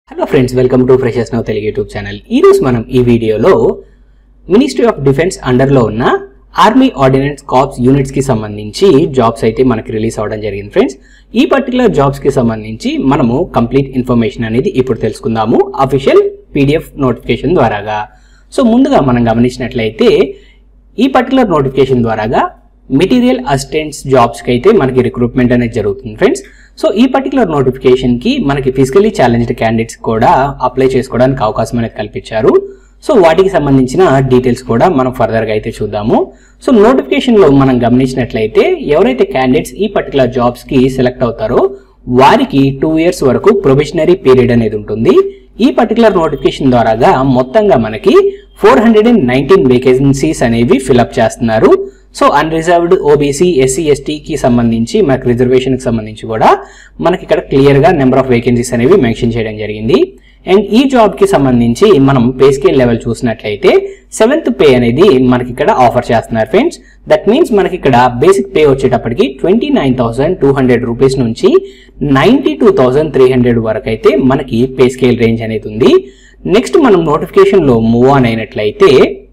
hello friends welcome to freshers now Telugu YouTube channel ఈ రోజు మనం ఈ వీడియోలో మినిస్ట్రీ ఆఫ్ డిఫెన్స్ అండర్లో ఉన్న ఆర్మీ ఆర్డినెన్స్ కాప్స్ యూనిట్స్ కి సంబంధించి జాబ్స్ అయితే మనకి రిలీజ్ అవ్వడం జరిగింది ఫ్రెండ్స్ ఈ పర్టికులర్ జాబ్స్ కి సంబంధించి మనము కంప్లీట్ ఇన్ఫర్మేషన్ అనేది ఇప్పుడు తెలుసుకుందాము అఫీషియల్ పీడిఎఫ్ నోటిఫికేషన్ ద్వారాగా సో ముందుగా మనం గమనించినట్లయితే ఈ పర్టికులర్ నోటిఫికేషన్ ద్వారాగా మెటీరియల్ అసిస్టెంట్స్ జాబ్స్ కి అయితే మనకి రిక్రూట్మెంట్ అనేది జరుగుతుంది ఫ్రెండ్స్ సో ఈ పర్టికులర్ నోటిఫికేషన్ కి మనకి ఫిజికలీ ఛాలెంజ్డ్ క్యాండిడేట్స్ కూడా అప్లై చేసుకోవడానికి అవకాశం అనేది కల్పించారు సో వాటికి సంబంధించిన డీటెయిల్స్ కూడా మనం ఫర్దర్ గా అయితే చూద్దాము సో నోటిఫికేషన్ లో మనం గమనించినట్లయితే ఎవరైతే క్యాండిడేట్స్ ఈ పర్టికులర్ జాబ్స్ కి సెలెక్ట్ అవుతారో వారికి టూ ఇయర్స్ వరకు ప్రొబిషనరీ పీరియడ్ అనేది ఉంటుంది ఈ పర్టికులర్ నోటిఫికేషన్ ద్వారాగా మొత్తంగా మనకి four hundred and nineteen vacancies అనేవి ఫిల్అప్ చేస్తున్నారు సో అన్రిజర్వ్డ్ ఓబీసీ ఎస్సీ ఎస్టీకి సంబంధించి మనకి రిజర్వేషన్కి సంబంధించి కూడా మనకి ఇక్కడ క్లియర్గా నెంబర్ ఆఫ్ వేకెన్సీస్ అనేవి మెన్షన్ చేయడం జరిగింది అండ్ ఈ జాబ్కి సంబంధించి మనం పే స్కేల్ లెవెల్ చూసినట్లయితే సెవెంత్ పే అనేది మనకి ఇక్కడ ఆఫర్ చేస్తున్నారు ఫ్రెండ్స్ దట్ మీన్స్ మనకి ఇక్కడ బేసిక్ పే వచ్చేటప్పటికి twenty nine thousand two hundred rupees నుంచి ninety two thousand three hundred వరకు అయితే మనకి పే స్కేల్ రేంజ్ అనేది ఉంది నెక్స్ట్ మనం నోటిఫికేషన్లో మూవ్ ఆన్ అయినట్లయితే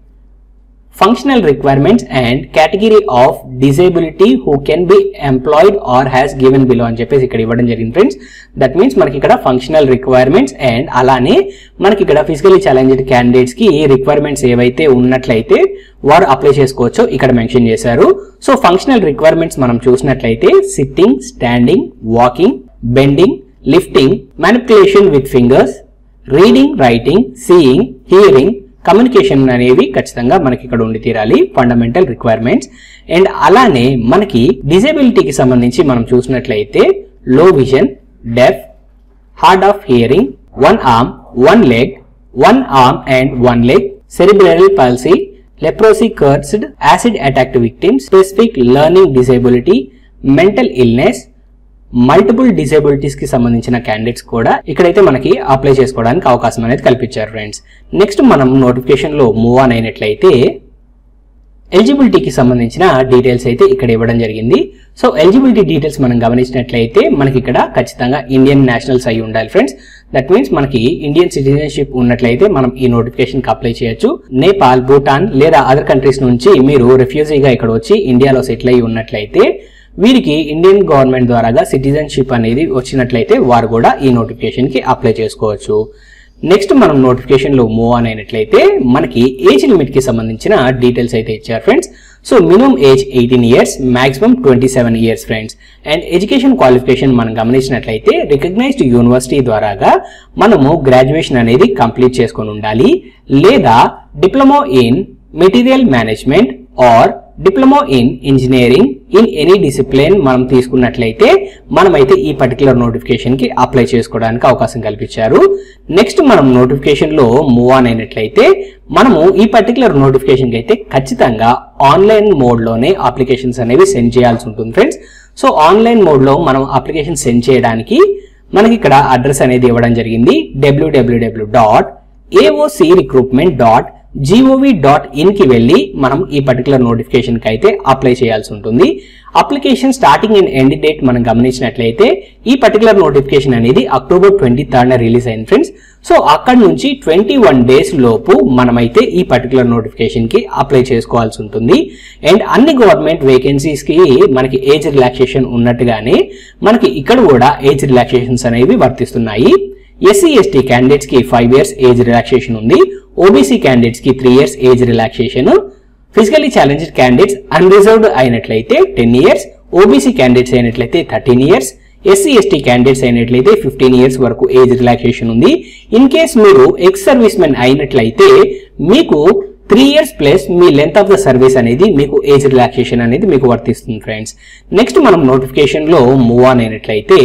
functional requirements and category of disability who can be employed are has given below అని చెప్పేసి ఇక్కడ ఇవ్వడం జరిగింది ఫ్రెండ్స్ దట్ మీన్స్ మనకి ఇక్కడ ఫంక్షనల్ రిక్వైర్మెంట్స్ అండ్ అలానే మనకి ఇక్కడ ఫిజికలీ ఛాలెంజ్డ్ క్యాండిడేట్స్ కి రిక్వైర్మెంట్స్ ఏవైతే ఉన్నట్లయితే వారు అప్లై చేసుకోవచ్చో ఇక్కడ మెన్షన్ చేశారు సో ఫంక్షనల్ రిక్వైర్మెంట్స్ మనం చూసినట్లయితే sitting standing walking bending lifting manipulation with fingers reading writing seeing hearing communication అనేవి ఖచ్చితంగా మనకి ఇక్కడ ఉండి తీరాలి ఫండమెంటల్ రిక్వైర్మెంట్స్ అండ్ అలానే మనకి డిజేబిలిటీకి సంబంధించి మనం చూసినట్లయితే low vision deaf hard of hearing one arm one leg one arm and one leg cerebral palsy leprosy cured acid attack victim specific learning disability mental illness multiple disabilities కి సంబంధించిన candidates కూడా ఇక్కడైతే మనకి అప్లై చేసుకోవడానికి అవకాశం అనేది కల్పించారు friends next మనం నోటిఫికేషన్ లో మూవ్ ఆన్ అయినట్లయితే ఎలిజిబిలిటీకి సంబంధించిన డీటెయిల్స్ అయితే ఇక్కడ ఇవ్వడం జరిగింది సో ఎలిజిబిలిటీ డీటెయిల్స్ మనం గమనించినట్లయితే మనకి ఇక్కడ ఖచ్చితంగా ఇండియన్ నేషనల్స్ అయి ఉండాలి ఫ్రెండ్స్ దట్ మీన్స్ మనకి ఇండియన్ సిటిజన్షిప్ ఉన్నట్లయితే మనం ఈ నోటిఫికేషన్ కి అప్లై చేయొచ్చు నేపాల్ భూటాన్ లేదా అదర్ కంట్రీస్ నుంచి మీరు రిఫ్యూజీగా ఇక్కడ వచ్చి ఇండియాలో సెటిల్ అయి ఉన్నట్లయితే వీరికి ఇండియన్ గవర్నమెంట్ ద్వారాగా సిటిజన్షిప్ అనేది వచ్చినట్లయితే వారు కూడా ఈ నోటిఫికేషన్ కి అప్లై చేసుకోవచ్చు నెక్స్ట్ మనం నోటిఫికేషన్ లో మూవ్ ఆన్ అయినట్లయితే మనకి ఏజ్ లిమిట్ కి సంబంధించిన డీటెయిల్స్ అయితే ఇచ్చారు friends so minimum age eighteen years maximum twenty seven years friends and education qualification మనం గమనించినట్లయితే రికగ్నైజ్డ్ యూనివర్సిటీ ద్వారాగా మనము గ్రాడ్యుయేషన్ అనేది కంప్లీట్ చేసుకొని ఉండాలి లేదా diploma in material management or diploma in engineering in any discipline మనం తీసుకున్నట్లయితే మనమైతే ఈ పర్టికులర్ నోటిఫికేషన్ కి అప్లై చేసుకోవడానికి అవకాశం కల్పించారు నెక్స్ట్ మనం నోటిఫికేషన్ లో మూవ్ ఆన్ అయినట్లయితే మనము ఈ పర్టికులర్ నోటిఫికేషన్ కి అయితే ఖచ్చితంగా ఆన్లైన్ మోడ్ లోనే అప్లికేషన్స్ అనేవి సెండ్ చేయాల్సి ఉంటుంది ఫ్రెండ్స్ సో ఆన్లైన్ మోడ్ లో మనం అప్లికేషన్ సెండ్ చేయడానికి మనకి ఇక్కడ అడ్రస్ అనేది ఇవ్వడం జరిగింది WWW dot AOC recruitment dot GOV dot in కి వెళ్ళి మనం ఈ పర్టికులర్ నోటిఫికేషన్ కి అయితే అప్లై చేయాల్సి ఉంటుంది application starting and end date మనం గమనించినట్లయితే ఈ పర్టికులర్ నోటిఫికేషన్ అనేది అక్టోబర్ ట్వంటీ థర్డ్ రిలీజ్ అయింది ఫ్రెండ్స్ సో అక్కడ నుంచి ట్వంటీ వన్ డేస్ లోపు మనమైతే ఈ పర్టికులర్ నోటిఫికేషన్ కి అప్లై చేసుకోవాల్సి ఉంటుంది అండ్ అన్ని గవర్నమెంట్ వేకెన్సీస్ కి మనకి ఏజ్ రిలాక్సేషన్ ఉన్నట్టుగానే మనకి ఇక్కడ కూడా ఏజ్ రిలాక్సేషన్స్ అనేవి వర్తిస్తున్నాయి ఎస్సీ ఎస్టీ క్యాండిడేట్స్ కి ఫైవ్ ఇయర్స్ ఏజ్ రిలాక్సేషన్ ఉంది ఓబీసీ క్యాండిడేట్స్ కి three years age relaxation physically challenged candidates unreserved అయినట్లయితే టెన్ ఇయర్స్ ఓబీసీ క్యాండిడేట్స్ అయినట్లయితే thirteen years SC ST candidates అయినట్లయితే ఫిఫ్టీన్ ఇయర్స్ వరకు ఏజ్ రిలాక్సేషన్ ఉంది ఇన్ కేస్ మీరు ex service men అయినట్లయితే మీకు త్రీ ఇయర్స్ ప్లస్ మీ లెంత్ ఆఫ్ ద సర్వీస్ అనేది మీకు ఏజ్ రిలాక్సేషన్ అనేది మీకు వర్తిస్తుంది ఫ్రెండ్స్ నెక్స్ట్ మనం నోటిఫికేషన్ లో మూవ్ ఆన్ అయినట్లయితే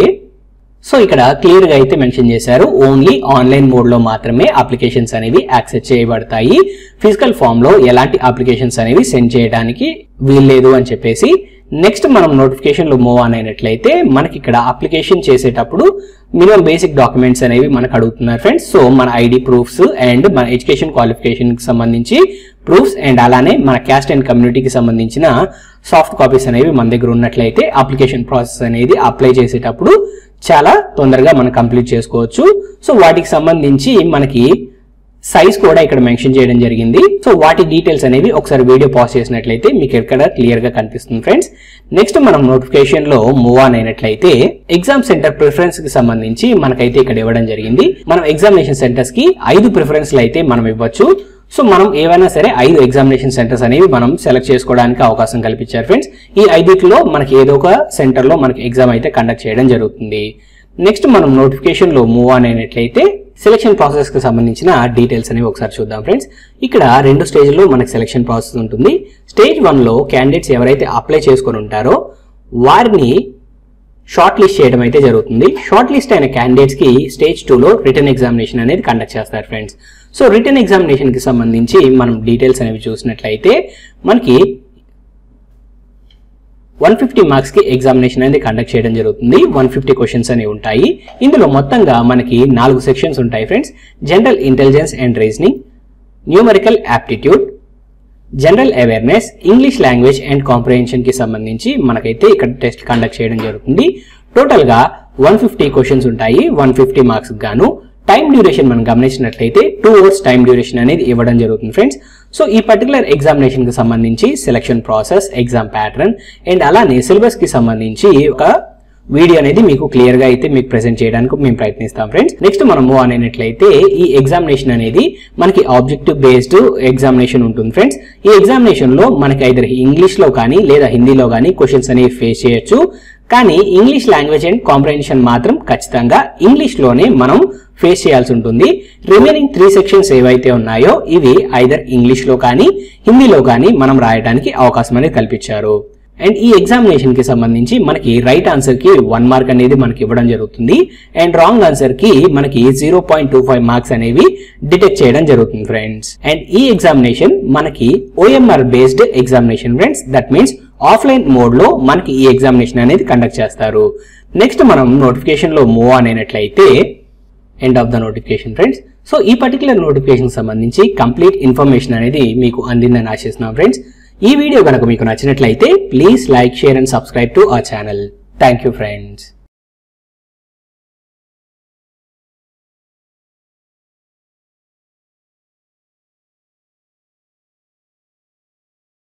సో ఇక్కడ క్లియర్ గా అయితే మెన్షన్ చేశారు ఓన్లీ ఆన్లైన్ మోడ్ లో మాత్రమే అప్లికేషన్స్ అనేవి యాక్సెస్ చేయబడతాయి ఫిజికల్ ఫామ్ లో ఎలాంటి అప్లికేషన్స్ అనేవి సెండ్ చేయడానికి వీల్లేదు అని చెప్పేసి నెక్స్ట్ మనం నోటిఫికేషన్ లో మూవ్ ఆన్ అయినట్లయితే మనకి ఇక్కడ అప్లికేషన్ చేసేటప్పుడు మినిమం బేసిక్ డాక్యుమెంట్స్ అనేవి మనకు అడుగుతున్నారు ఫ్రెండ్స్ సో మన ఐడి ప్రూఫ్స్ అండ్ మన ఎడ్యుకేషన్ క్వాలిఫికేషన్ కి సంబంధించి ప్రూఫ్స్ అండ్ అలానే మన క్యాస్ట్ అండ్ కమ్యూనిటీకి సంబంధించిన సాఫ్ట్ కాపీస్ అనేవి మన దగ్గర ఉన్నట్లయితే అప్లికేషన్ ప్రాసెస్ అనేది అప్లై చేసేటప్పుడు చాలా తొందరగా మనం కంప్లీట్ చేసుకోవచ్చు సో వాటికి సంబంధించి మనకి సైజ్ కూడా ఇక్కడ మెన్షన్ చేయడం జరిగింది సో వాటి డీటెయిల్స్ అనేవి ఒకసారి వీడియో పాస్ చేసినట్లయితే మీకు ఇక్కడ క్లియర్ గా కనిపిస్తుంది ఫ్రెండ్స్ నెక్స్ట్ మనం నోటిఫికేషన్ లో మూవ్ ఆన్ అయినట్లయితే ఎగ్జామ్ సెంటర్ ప్రిఫరెన్స్ కి సంబంధించి మనకైతే ఇక్కడ ఇవ్వడం జరిగింది మనం ఎగ్జామినేషన్ సెంటర్స్ కి ఐదు ప్రిఫరెన్స్లు అయితే మనం ఇవ్వచ్చు సో మనం ఏవైనా సరే ఐదు ఎగ్జామినేషన్ సెంటర్స్ అనేవి మనం సెలెక్ట్ చేసుకోవడానికి అవకాశం కల్పించారు ఫ్రెండ్స్ ఈ ఐదిట్లో మనకి ఏదో ఒక సెంటర్ లో మనకి ఎగ్జామ్ అయితే కండక్ట్ చేయడం జరుగుతుంది నెక్స్ట్ మనం నోటిఫికేషన్ లో మూవ్ ఆన్ అయినట్లయితే సెలక్షన్ ప్రాసెస్ కి సంబంధించిన డీటెయిల్స్ అనేవి ఒకసారి చూద్దాం ఫ్రెండ్స్ ఇక్కడ రెండు స్టేజ్లో మనకి సెలక్షన్ ప్రాసెస్ ఉంటుంది స్టేజ్ వన్ లో క్యాండిడేట్స్ ఎవరైతే అప్లై చేసుకొని ఉంటారో వారిని షార్ట్ లిస్ట్ చేయడం అయితే జరుగుతుంది షార్ట్ లిస్ట్ అయిన క్యాండిడేట్స్ కి స్టేజ్ టూలో రిటర్న్ ఎగ్జామినేషన్ అనేది కండక్ట్ చేస్తారు ఫ్రెండ్స్ సో రిటర్న్ ఎగ్జామినేషన్ కి సంబంధించి మనం డీటెయిల్స్ అనేవి చూసినట్లయితే మనకి వన్ ఫిఫ్టీ మార్క్స్ కి ఎగ్జామినేషన్ అనేది కండక్ట్ చేయడం జరుగుతుంది వన్ ఫిఫ్టీ క్వశ్చన్స్ అనేవి ఉంటాయి ఇందులో మొత్తంగా మనకి నాలుగు సెక్షన్స్ ఉంటాయి friends general intelligence and reasoning numerical aptitude general awareness English language and comprehension కి సంబంధించి మనకైతే ఇక్కడ టెస్ట్ కండక్ట్ చేయడం జరుగుతుంది టోటల్ గా వన్ ఫిఫ్టీ క్వశ్చన్స్ ఉంటాయి వన్ ఫిఫ్టీ మార్క్స్ గాను టైం డ్యూరేషన్ మనం గమనించినట్లయితే టూ అవర్స్ టైం డ్యూరేషన్ అనేది ఇవ్వడం జరుగుతుంది ఫ్రెండ్స్ సో ఈ పర్టికులర్ ఎగ్జామినేషన్ కి సంబంధించి selection process exam pattern and అలానే సిలబస్ కి సంబంధించి ఒక వీడియో అనేది మీకు క్లియర్ గా అయితే మీకు ప్రెజెంట్ చేయడానికి మేము ప్రయత్నిస్తాం ఫ్రెండ్స్ నెక్స్ట్ మనం మూవ్ ఆన్ అయినట్లయితే ఈ ఎగ్జామినేషన్ అనేది మనకి ఆబ్జెక్టివ్ బేస్డ్ ఎగ్జామినేషన్ ఉంటుంది ఫ్రెండ్స్ ఈ ఎగ్జామినేషన్ లో మనకి ఐదర్ ఇంగ్లీష్ లో కానీ లేదా హిందీలో కానీ క్వశ్చన్స్ అనేవి ఫేస్ చేయొచ్చు కానీ ఇంగ్లీష్ లాంగ్వేజ్ అండ్ కాంప్రహెన్షన్ మాత్రం ఖచ్చితంగా ఇంగ్లీష్ లోనే మనం ఫేస్ చేయాల్సి ఉంటుంది రిమైనింగ్ త్రీ సెక్షన్స్ ఏవైతే ఉన్నాయో ఇవి ఐదర్ ఇంగ్లీష్ లో కానీ హిందీలో కానీ మనం రాయడానికి అవకాశం అనేది కల్పించారు అండ్ ఈ ఎగ్జామినేషన్ కి సంబంధించి మనకి రైట్ ఆన్సర్ కి వన్ మార్క్ అనేది మనకి ఇవ్వడం జరుగుతుంది అండ్ రాంగ్ ఆన్సర్ కి మనకి zero point two five marks అనేవి డిటెక్ట్ చేయడం జరుగుతుంది ఫ్రెండ్స్ అండ్ ఈ ఎగ్జామినేషన్ మనకి OMR based examination friends that means offline mode లో మనకి ఈ ఎగ్జామినేషన్ అనేది కండక్ట్ చేస్తారు నెక్స్ట్ మనం నోటిఫికేషన్ లో మూవ్ ఆన్ అయినట్లయితే end of the notification friends so ఈ పర్టికులర్ నోటిఫికేషన్ సంబంధించి కంప్లీట్ ఇన్ఫర్మేషన్ అనేది మీకు అందిందని ఆశిస్తున్నాం ఫ్రెండ్స్ ఈ వీడియో కనుక మీకు నచ్చినట్లయితే please like share and subscribe to our channel thank you friends